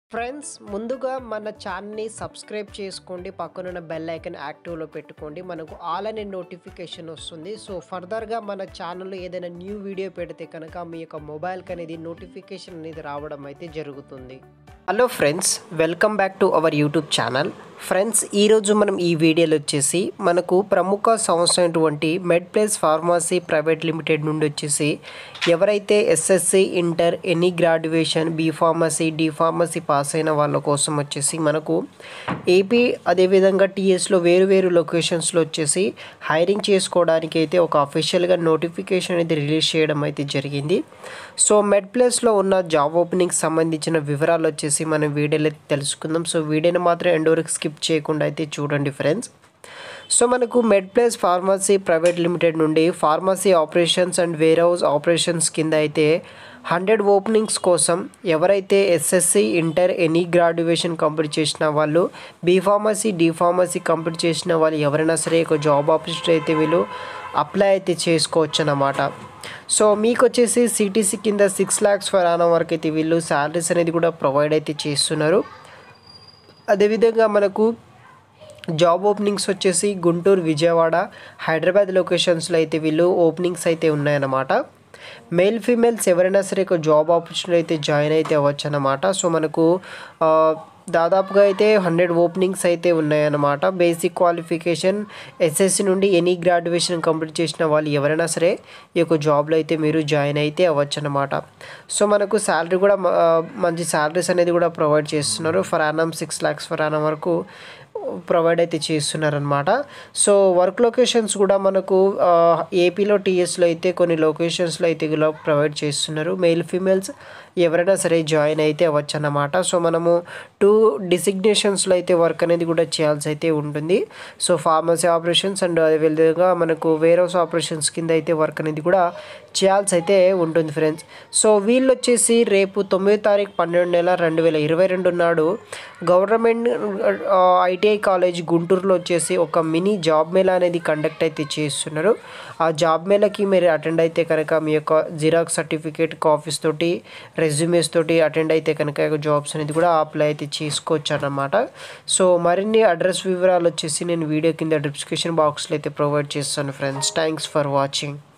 friends ముందుగా మన ఛానల్ని సబ్స్క్రైబ్ చేసుకోండి పక్కనున్న బెల్ ఐకన్ యాక్టివ్లో పెట్టుకోండి మనకు ఆల్ అనే నోటిఫికేషన్ వస్తుంది సో ఫర్దర్గా మన ఛానల్లో ఏదైనా న్యూ వీడియో పెడితే కనుక మీ యొక్క మొబైల్కి అనేది నోటిఫికేషన్ అనేది రావడం అయితే జరుగుతుంది hello friends welcome back to our YouTube channel friends ఈరోజు మనం ఈ వీడియోలో వచ్చేసి మనకు ప్రముఖ సంస్థ అయినటువంటి MedPlus pharmacy private limited నుండి వచ్చేసి ఎవరైతే SSC inter any graduation B pharmacy D pharmacy pass అయిన వాళ్ళ కోసం వచ్చేసి మనకు ఏపీ అదేవిధంగా టీఎస్లో వేరు వేరు లొకేషన్స్లో వచ్చేసి హైరింగ్ చేసుకోవడానికి అయితే ఒక అఫీషియల్గా నోటిఫికేషన్ అయితే రిలీజ్ చేయడం అయితే జరిగింది సో మెడ్ ప్లేస్లో ఉన్న జాబ్ ఓపెనింగ్కి సంబంధించిన వివరాలు వచ్చేసి మనం వీడియోలో తెలుసుకుందాం సో వీడియోని మాత్రం ఎండ్ వరకు స్కిప్ చేయకుండా అయితే చూడండి ఫ్రెండ్స్ సో మనకు MedPlus pharmacy private limited నుండి pharmacy operations and warehouse operations కింద అయితే హండ్రెడ్ ఓపెనింగ్స్ కోసం ఎవరైతే SSC inter any graduation complete చేసిన వాళ్ళు B pharmacy D pharmacy complete చేసిన వాళ్ళు ఎవరైనా సరే ఒక జాబ్ ఆపర్చునిటీ అయితే వీళ్ళు అప్లై అయితే చేసుకోవచ్చు అన్నమాట సో మీకు వచ్చేసి సిటీసీ కింద సిక్స్ ల్యాక్స్ ఫర్ ఆనం వరకు అయితే వీళ్ళు శాలరీస్ అనేది కూడా ప్రొవైడ్ అయితే చేస్తున్నారు అదేవిధంగా మనకు జాబ్ ఓపెనింగ్స్ వచ్చేసి గుంటూరు విజయవాడ హైదరాబాద్ లొకేషన్స్లో అయితే వీళ్ళు ఓపెనింగ్స్ అయితే ఉన్నాయన్నమాట మేల్ ఫీమేల్స్ ఎవరైనా సరే ఒక జాబ్ ఆపర్చునిటీ అయితే జాయిన్ అయితే అవ్వచ్చు అన్నమాట సో మనకు ఆ, దాదాపుగా అయితే హండ్రెడ్ ఓపెనింగ్స్ అయితే ఉన్నాయన్నమాట బేసిక్ క్వాలిఫికేషన్ ఎస్ఎస్సి నుండి ఎనీ గ్రాడ్యుయేషన్ కంప్లీట్ చేసిన వాళ్ళు ఎవరైనా సరే ఈ యొక్క జాబ్లో అయితే మీరు జాయిన్ అయితే అవ్వచ్చు అనమాట సో మనకు శాలరీ కూడా మ- ఆ, మంచి శాలరీస్ అనేది కూడా ప్రొవైడ్ చేస్తున్నారు per annum six lakhs per annum వరకు ప్రొవైడ్ అయితే చేస్తున్నారనమాట సో వర్క్ లొకేషన్స్ కూడా మనకు ఆ, ఏపీలో టీఎస్లో అయితే కొన్ని లొకేషన్స్లో అయితే ఇలా ప్రొవైడ్ చేస్తున్నారు మెయిల్ ఫీమేల్స్ ఎవరైనా సరే జాయిన్ అయితే అవ్వచ్చు అన్నమాట సో మనము టూ డిసిగ్నేషన్స్లో అయితే వర్క్ అనేది కూడా చేయాల్సి అయితే ఉంటుంది సో ఫార్మసీ ఆపరేషన్స్ అండ్ అదేవిధంగా మనకు వేర్ హౌస్ ఆపరేషన్స్ కింద అయితే వర్క్ అనేది కూడా చేయాల్సి అయితే ఉంటుంది ఫ్రెండ్స్ సో వీళ్ళు వచ్చేసి రేపు తొమ్మిదో తారీఖు పన్నెండు నెల రెండు వేల ఇరవై రెండు నాడు గవర్నమెంట్ ఐటీఐ కాలేజ్ గుంటూరులో వచ్చేసి ఒక మినీ జాబ్ మేళా అనేది కండక్ట్ అయితే చేస్తున్నారు ఆ జాబ్ మేళాకి మీరు అటెండ్ అయితే కనుక మీ యొక్క జిరాక్స్ సర్టిఫికేట్ కాపీస్ తోటి రెజ్యూమేస్ తోటి అటెండ్ అయితే కనుక జాబ్స్ అనేది కూడా అప్లై అయితే చేసుకోవచ్చు అన్నమాట సో మరిన్ని అడ్రస్ వివరాలు వచ్చేసి నేను వీడియో కింద డిస్క్రిప్షన్ బాక్స్లో అయితే ప్రొవైడ్ చేస్తాను ఫ్రెండ్స్ థ్యాంక్స్ ఫర్ వాచింగ్